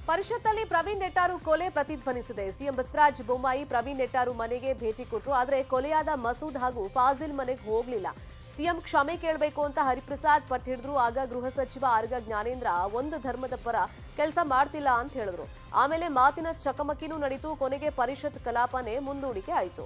ಪರಿಷತ್ತಲ್ಲಿ ಪ್ರವೀಣ್ ನೆಟ್ಟಾರು ಕೊಲೆ ಪ್ರತಿಧ್ವನಿಸಿದೆ ಸಿಎಂ ಬಸವರಾಜ ಬೊಮ್ಮಾಯಿ ಪ್ರವೀಣ್ ನೆಟ್ಟಾರು ಮನೆಗೆ ಭೇಟಿ ಕೊಟ್ಟರು ಆದರೆ ಕೊಲೆಯಾದ ಮಸೂದ್ ಹಾಗೂ ಫಾಜಿಲ್ ಮನೆಗೆ ಹೋಗ್ಲಿಲ್ಲ ಸಿಎಂ ಕ್ಷಮೆ ಕೇಳಬೇಕು ಅಂತ ಹರಿಪ್ರಸಾದ್ ಪಟ್ ಹಿಡಿದ್ರು ಆಗ ಗೃಹ ಸಚಿವ ಆರ್ಗ ಜ್ಞಾನೇಂದ್ರ ಒಂದು ಧರ್ಮದ ಪರ ಕೆಲಸ ಮಾಡ್ತಿಲ್ಲ ಅಂತ ಹೇಳಿದ್ರು ಆಮೇಲೆ ಮಾತಿನ ಚಕಮಕಿನೂ ನಡೀತು ಕೊನೆಗೆ ಪರಿಷತ್ ಕಲಾಪನೇ ಮುಂದೂಡಿಕೆ ಆಯಿತು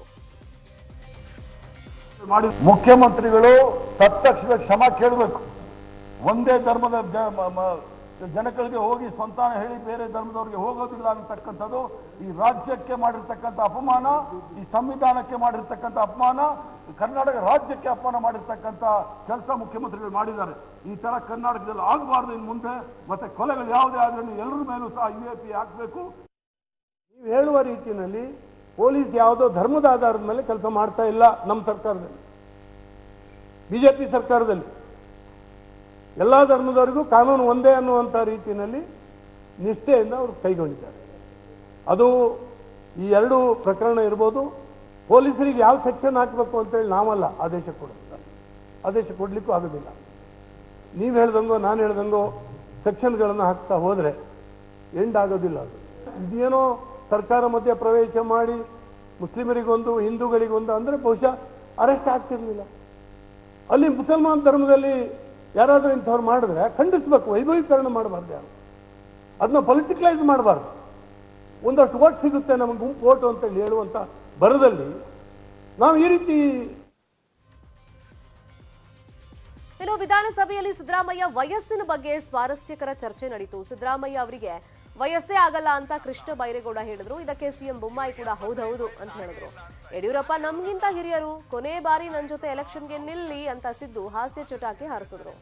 ಮಾಡಿ ಮುಖ್ಯಮಂತ್ರಿಗಳು ತತ್ಕ್ಷಣ ಕ್ಷಮ ಕೇಳಬೇಕು ಒಂದೇ ಧರ್ಮದ ಜ- ಮ- ಮ- ಜನಗಳಿಗೆ ಹೋಗಿ ಸ್ವಂತ ಹೇಳಿ ಬೇರೆ ಧರ್ಮದವರಿಗೆ ಹೋಗೋದಿಲ್ಲ ಅಂತಕ್ಕಂಥದ್ದು ಈ ರಾಜ್ಯಕ್ಕೆ ಮಾಡಿರ್ತಕ್ಕಂಥ ಅಪಮಾನ ಈ ಸಂವಿಧಾನಕ್ಕೆ ಮಾಡಿರ್ತಕ್ಕಂಥ ಅಪಮಾನ ಕರ್ನಾಟಕ ರಾಜ್ಯಕ್ಕೆ ಅಪಮಾನ ಮಾಡಿರ್ತಕ್ಕಂಥ ಕೆಲಸ ಮುಖ್ಯಮಂತ್ರಿಗಳು ಮಾಡಿದ್ದಾರೆ ಈ ತರ ಕರ್ನಾಟಕದಲ್ಲಿ ಆಗಬಾರ್ದು ಇನ್ನು ಮುಂದೆ ಮತ್ತೆ ಕೊಲೆಗಳು ಯಾವುದೇ ಆದ್ರೂ ಎಲ್ಲರ ಮೇಲೂ ಸಹ ಯು ಎ ಪಿ ಹಾಕಬೇಕು ನೀವು ಹೇಳುವ ರೀತಿಯಲ್ಲಿ ಪೊಲೀಸ್ ಯಾವುದೋ ಧರ್ಮದ ಆಧಾರದ ಮೇಲೆ ಕೆಲಸ ಮಾಡ್ತಾ ಇಲ್ಲ ನಮ್ಮ ಸರ್ಕಾರದಲ್ಲಿ ಬಿಜೆಪಿ ಸರ್ಕಾರದಲ್ಲಿ ಎಲ್ಲ ಧರ್ಮದವರಿಗೂ ಕಾನೂನು ಒಂದೇ ಅನ್ನುವಂಥ ರೀತಿಯಲ್ಲಿ ನಿಷ್ಠೆಯಿಂದ ಅವರು ಕೈಗೊಂಡಿದ್ದಾರೆ ಅದು ಈ ಎರಡು ಪ್ರಕರಣ ಇರ್ಬೋದು ಪೊಲೀಸರಿಗೆ ಯಾವ ಸೆಕ್ಷನ್ ಹಾಕಬೇಕು ಅಂತೇಳಿ ನಾವಲ್ಲ ಆದೇಶ ಕೊಡೋದು ಆದೇಶ ಕೊಡಲಿಕ್ಕೂ ಆಗೋದಿಲ್ಲ ನೀವು ಹೇಳ್ದಂಗೋ ನಾನು ಹೇಳ್ದಂಗೋ ಸೆಕ್ಷನ್ಗಳನ್ನು ಹಾಕ್ತಾ ಹೋದರೆ ಎಂಡ್ ಆಗೋದಿಲ್ಲ ಅದು ಇದೇನೋ ಸರ್ಕಾರ ಮಧ್ಯೆ ಪ್ರವೇಶ ಮಾಡಿ ಮುಸ್ಲಿಮರಿಗೊಂದು ಹಿಂದೂಗಳಿಗೊಂದು ಅಂದರೆ ಬಹುಶಃ ಅರೆಸ್ಟ್ ಆಗ್ತಿರ್ಲಿಲ್ಲ ಅಲ್ಲಿ ಮುಸಲ್ಮಾನ್ ಧರ್ಮದಲ್ಲಿ ಯಾರಾದರೂ ಇಂಥವ್ರು ಮಾಡಿದ್ರೆ ಖಂಡಿಸ್ಬೇಕು ವೈಭವೀಕರಣ ಮಾಡಬಾರ್ದು ಯಾರು ಅದನ್ನ ಪೊಲಿಟಿಕಲೈಸ್ ಮಾಡಬಾರ್ದು ಒಂದಷ್ಟು ಓಟ್ ಸಿಗುತ್ತೆ ನಮಗೆ ಗುಂಪು ಓಟು ಅಂತೇಳಿ ಹೇಳುವಂಥ ಬರದಲ್ಲಿ ನಾವು ಈ ರೀತಿ ಇನ್ನು ವಿಧಾನಸಭೆಯಲ್ಲಿ ಸಿದ್ದರಾಮಯ್ಯ ವಯಸ್ಸಿನ ಬಗ್ಗೆ ಸ್ವಾರಸ್ಯಕರ ಚರ್ಚೆ ನಡೀತು ಸಿದ್ದರಾಮಯ್ಯ ಅವರಿಗೆ ವಯಸ್ಸೇ ಆಗಲ್ಲ ಅಂತ ಕೃಷ್ಣ ಬೈರೇಗೌಡ ಹೇಳಿದ್ರು ಇದಕ್ಕೆ ಸಿಎಂ ಬೊಮ್ಮಾಯಿ ಕೂಡ ಹೌದೌದು ಅಂತ ಹೇಳಿದ್ರು ಯಡಿಯೂರಪ್ಪ ನಮ್ಗಿಂತ ಹಿರಿಯರು ಕೊನೆ ಬಾರಿ ನನ್ನ ಜೊತೆ ಎಲೆಕ್ಷನ್ಗೆ ನಿಲ್ಲಿ ಅಂತ ಸಿದ್ದು ಹಾಸ್ಯ ಚಟಾಕಿ ಹಾರಿಸಿದ್ರು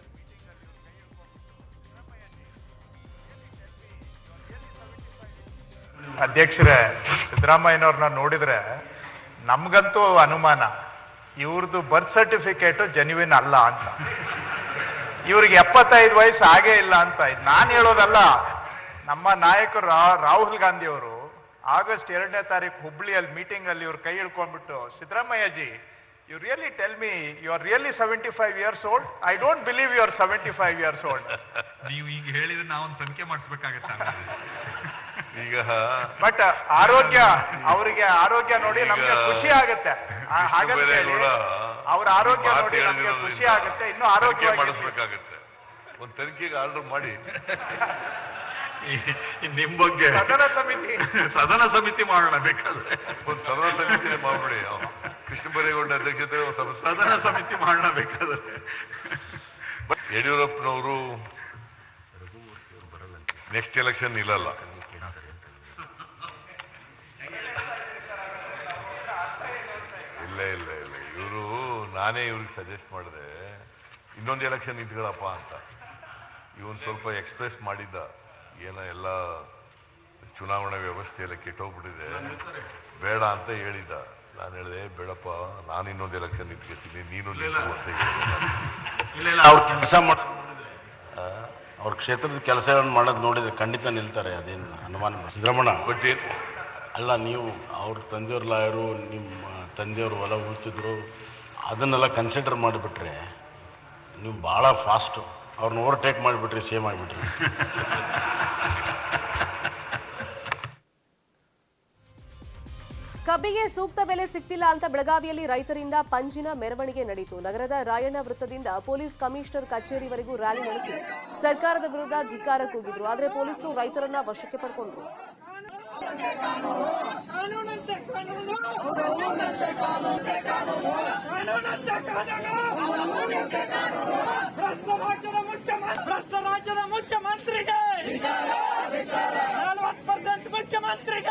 ಅಧ್ಯಕ್ಷರೇ ಸಿದ್ದರಾಮಯ್ಯನವ್ರನ್ನ ನೋಡಿದ್ರೆ ನಮ್ಗಂತೂ ಅನುಮಾನ ಇವ್ರದ್ದು ಬರ್ತ್ ಸರ್ಟಿಫಿಕೇಟು ಜೆನ್ಯುವಿನ್ ಅಲ್ಲ ಅಂತ ಇವ್ರಿಗೆ ಎಪ್ಪತ್ತೈದು ವಯಸ್ಸು ಆಗೇ ಇಲ್ಲ ಅಂತ ಇದು ನಾನು ಹೇಳೋದಲ್ಲ ನಮ್ಮ ನಾಯಕರು ರಾ- ರಾಹುಲ್ ಗಾಂಧಿ ಅವರು ಆಗಸ್ಟ್ ಎರಡನೇ ತಾರೀಕು ಹುಬ್ಳಿಯಲ್ಲಿ ಮೀಟಿಂಗ್ ಅಲ್ಲಿ ಇವ್ರ ಕೈ ಹಿಡ್ಕೊಂಡ್ಬಿಟ್ಟು Siddaramaiah ji you really tell me you are really seventy five years old I don't believe you are seventy five years old ನೀವು ಈಗ ಹೇಳಿದ್ರೆ ನಾವೊಂದು ತನಿಖೆ ಮಾಡಿಸ್ಬೇಕಾಗತ್ತ ಈಗ ಬಟ್ ಆರೋಗ್ಯ ಅವರಿಗೆ ಆರೋಗ್ಯ ನೋಡಿ ನಮ್ಗೆ ಈಗ ಖುಷಿ ಆಗುತ್ತೆ ಆ, ಕೃಷ್ಣ ಹಾಗಂತ ಹೇಳಿ ಬೈರೇಗೌಡ ಅವ್ರ ಆರೋಗ್ಯ ಮಾತು ನೋಡಿ ನಮ್ಗೆ ಹೇಳಿರೋದ್ರಿಂದ ಖುಷಿ ಆಗುತ್ತೆ ಇನ್ನು ತನಿಖೆ ಆರೋಗ್ಯವಾಗಿ ಮಾಡಿಸ್ಬೇಕಾಗತ್ತೆ ಒಂದು ತನಿಖೆಗೆ ಆರ್ಡರ್ ಮಾಡಿ ನಿಮ್ ಬಗ್ಗೆ ಸದನ ಸಮಿತಿ ಸದನ ಸಮಿತಿ ಮಾಡೋಣ ಬೇಕಾದ್ರೆ ಒಂದು ಸದನ ಸಮಿತಿನೇ ಮಾಡ್ಬಿಡಿ ಅವ್ನು ಕೃಷ್ಣ ಬೈರೇಗೌಡ ಅಧ್ಯಕ್ಷತೆ ಒಂದು ಸದನ ಸದನ ಸಮಿತಿ ಮಾಡೋಣ ಬೇಕಾದ್ರೆ ಯಡಿಯೂರಪ್ಪನವರು ನೆಕ್ಸ್ಟ್ ಎಲೆಕ್ಷನ್ ನಿಲ್ಲಲ್ಲ ಇಲ್ಲ ಇಲ್ಲ ಇಲ್ಲ ಇವರು ನಾನೇ ಇವ್ರಿಗೆ ಸಜೆಸ್ಟ್ ಮಾಡಿದೆ ಇನ್ನೊಂದು ಎಲೆಕ್ಷನ್ ನಿಂತ್ಕೊಳ್ಳಪ್ಪ ಅಂತ ಇವನ್ ಸ್ವಲ್ಪ ಎಕ್ಸ್ಪ್ರೆಸ್ ಮಾಡಿದ್ದ ಏನೋ ಎಲ್ಲ ಚುನಾವಣಾ ವ್ಯವಸ್ಥೆ ಎಲ್ಲ ಕೆಟ್ಟೋಗ್ಬಿಟ್ಟಿದೆ ಬೇಡ ಅಂತ ಹೇಳಿದ್ದ ನಾನು ಹೇಳಿದೆ ಬೇಡಪ್ಪ ನಾನು ಇನ್ನೊಂದು ಎಲೆಕ್ಷನ್ ನಿಂತ್ಕೊತೀನಿ ನೀನು ನಿಂತ್ಕೊ ಅಂತ ಹೇಳಿದೆ ಇಲ್ಲ ಇಲ್ಲ ಅವ್ರ ಕೆಲಸ ಮಾಡೋದು ನೋಡಿದ್ರೆ ಅವ್ರ ಕ್ಷೇತ್ರದ ಕೆಲಸಗಳನ್ನು ಮಾಡೋದು ನೋಡಿದ್ರೆ ಖಂಡಿತ ನಿಲ್ತಾರೆ ಅದೇನು ಅನುಮಾನ ಬೇಡ. ಸಿದ್ದರಾಮಣ್ಣ ಬಟ್ ಏನ್ ಅಲ್ಲ ನೀವು ಅವ್ರ ತಂದೆಯವ್ರ ಲಾಯರು ನಿಮ್ಮ ತಂದೆಯವ್ರ ಹೊಲ ಉಳ್ತಿದ್ರು ಅದನ್ನೆಲ್ಲ ಕನ್ಸಿಡರ್ ಮಾಡಿಬಿಟ್ರೆ ನೀವು ಭಾಳ ಫಾಸ್ಟು ಅವ್ರನ್ನ ಓವರ್ಟೇಕ್ ಮಾಡಿಬಿಟ್ರಿ ಸೇಮ್ ಆಗಿಬಿಟ್ರಿ ಕಬ್ಬಿಗೆ ಸೂಕ್ತ ಬೆಲೆ ಸಿಗ್ತಿಲ್ಲ ಅಂತ ಬೆಳಗಾವಿಯಲ್ಲಿ ರೈತರಿಂದ ಪಂಜಿನ ಮೆರವಣಿಗೆ ನಡೆಯಿತು ನಗರದ ರಾಯಣ್ಣ ವೃತ್ತದಿಂದ ಪೊಲೀಸ್ ಕಮಿಷನರ್ ಕಚೇರಿವರೆಗೂ ರ್ಯಾಲಿ ನಡೆಸಿ ಸರ್ಕಾರದ ವಿರುದ್ಧ ಧಿಕ್ಕಾರ ಕೂಗಿದ್ರು ಆದರೆ ಪೊಲೀಸರು ರೈತರನ್ನ ವಶಕ್ಕೆ ಪಡ್ಕೊಂಡ್ರು ಕಾನೂನಂತೆ ಕಾನೂನು ಕಾನೂನಂತೆ ಕಾನೂನು ಕಾನೂನಂತೆ ಕಾನೂನು ಭ್ರಷ್ಟ ರಾಜ್ಯದ ಮುಖ್ಯಮಂತ್ರಿ ಭ್ರಷ್ಟ ರಾಜ್ಯದ ಮುಖ್ಯಮಂತ್ರಿಗೆ ನಲವತ್ತು ಪರ್ಸೆಂಟ್ ಮುಖ್ಯಮಂತ್ರಿಗೆ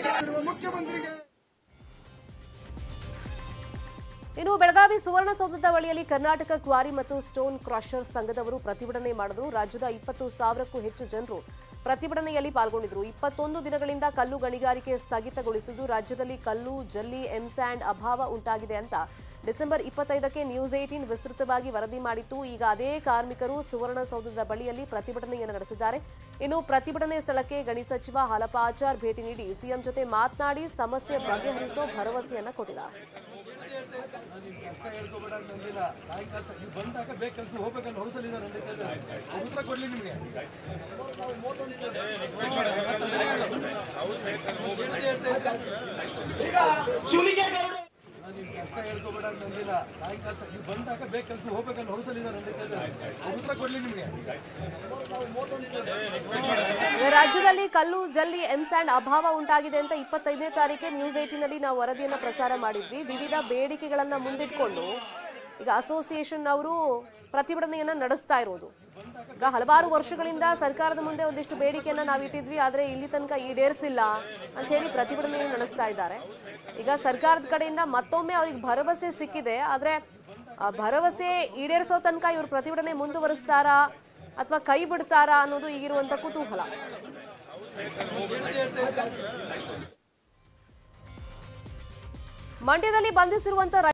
ಇನ್ನು ಬೆಳಗಾವಿ ಸುವರ್ಣಸೌಧದ ಬಳಿಯಲ್ಲಿ ಕರ್ನಾಟಕ ಕ್ವಾರಿ ಮತ್ತು ಸ್ಟೋನ್ ಕ್ರಷರ್ ಸಂಘದವರು ಪ್ರತಿಭಟನೆ ಮಾಡಿದ್ರು ರಾಜ್ಯದ ಇಪ್ಪತ್ತು ಸಾವಿರಕ್ಕೂ ಹೆಚ್ಚು ಜನರು ಪ್ರತಿಭಟನೆಯಲ್ಲಿ ಪಾಲ್ಗೊಂಡಿದ್ರು ಇಪ್ಪತ್ತೊಂದು ದಿನಗಳಿಂದ ಕಲ್ಲು ಗಣಿಗಾರಿಕೆ ಸ್ಥಗಿತಗೊಳಿಸಿದ್ದು ರಾಜ್ಯದಲ್ಲಿ ಕಲ್ಲು ಜಲ್ಲಿ ಎಂಸ್ಯಾಂಡ್ ಅಭಾವ ಉಂಟಾಗಿದೆ ಅಂತ ಡಿಸೆಂಬರ್ ಇಪ್ಪತ್ತೈದಕ್ಕೆ ನ್ಯೂಸ್ ಏಟೀನ್ ವಿಸ್ತೃತವಾಗಿ ವರದಿ ಮಾಡಿತ್ತು ಈಗ ಅದೇ ಕಾರ್ಮಿಕರು ಸುವರ್ಣಸೌಧದ ಬಳಿಯಲ್ಲಿ ಪ್ರತಿಭಟನೆಯನ್ನು ನಡೆಸಿದ್ದಾರೆ ಇನ್ನು ಪ್ರತಿಭಟನೆ ಸ್ಥಳಕ್ಕೆ ಗಣಿ ಸಚಿವ ಹಾಲಪ್ಪ ಆಚಾರ್ ಭೇಟಿ ನೀಡಿ ಸಿಎಂ ಜೊತೆ ಮಾತನಾಡಿ ಸಮಸ್ಯೆ ಬಗೆಹರಿಸೋ ಭರವಸೆಯನ್ನ ಕೊಟ್ಟಿದ್ದಾರೆ ಕಷ್ಟ ಹೇಳ್ಕೊಬೇಡ ಅಂತ ಅಂದಿಲ್ಲ ಸಾಯಂಕಾಲ ತ- ನೀವು ಬಂದಾಗ ಬೇಕು ಕೆಲಸ ಹೋಗ್ಬೇಕಂತ ಹೊರಸಲಿದ್ದಾರೆ ನಡೀತಾ ಇದೆ ಅವ್ರು ಉತ್ತರ ಕೊಡ್ಲಿ ನಿಮಗೆ ನೀವು ಕಷ್ಟ ಹೇಳ್ಕೊಬೇಡ ಅಂತ ಅಂದಿಲ್ಲ ಸಾಯಂಕಾಲ ತ- ನೀವು ಬಂದಾಗ ಬೇಕು ಕೆಲಸ ಹೋಗ್ಬೇಕಂತ ಹೊರಸಲಿದ್ದಾರೆ ನಡೀತಾ ಇದೆ ಅವ್ರು ಉತ್ತರ ಕೊಡ್ಲಿ ನಿಮಗೆ ಈಗ ರಾಜ್ಯದಲ್ಲಿ ಕಲ್ಲು ಜಲ್ಲಿ ಎಂಸ್ಯಾಂಡ್ ಅಭಾವ ಉಂಟಾಗಿದೆ ಅಂತ ಇಪ್ಪತ್ತೈದನೇ ತಾರೀಕೆ ನ್ಯೂಸ್ ಏಟಿನಲ್ಲಿ ನಾವು ವರದಿಯನ್ನ ಪ್ರಸಾರ ಮಾಡಿದ್ವಿ ವಿವಿಧ ಬೇಡಿಕೆಗಳನ್ನ ಮುಂದಿಟ್ಕೊಂಡು ಈಗ ಅಸೋಸಿಯೇಷನ್ ಅವರು ಪ್ರತಿಭಟನೆಯನ್ನ ನಡೆಸ್ತಾ ಇರೋದು ಈಗ ಹಲವಾರು ವರ್ಷಗಳಿಂದ ಸರ್ಕಾರದ ಮುಂದೆ ಒಂದಿಷ್ಟು ಬೇಡಿಕೆಯನ್ನ ನಾವು ಇಟ್ಟಿದ್ವಿ ಆದ್ರೆ ಇಲ್ಲಿ ತನಕ ಈಡೇರಿಸಿಲ್ಲ ಅಂತ ಹೇಳಿ ಪ್ರತಿಭಟನೆಯನ್ನು ನಡೆಸ್ತಾ ಇದ್ದಾರೆ ಈಗ ಸರ್ಕಾರದ ಕಡೆಯಿಂದ ಮತ್ತೊಮ್ಮೆ ಅವ್ರಿಗೆ ಭರವಸೆ ಸಿಕ್ಕಿದೆ ಆದ್ರೆ ಆ ಭರವಸೆ ಈಡೇರಿಸೋ ತನಕ ಇವ್ರು ಪ್ರತಿಭಟನೆ ಮುಂದುವರಿಸ್ತಾರಾ ಅಥವಾ ಕೈ ಬಿಡ್ತಾರಾ ಅನ್ನೋದು ಈಗಿರುವಂತ ಕುತೂಹಲ ಮಂಡ್ಯದಲ್ಲಿ ಬಂಧಿಸಿರುವಂತ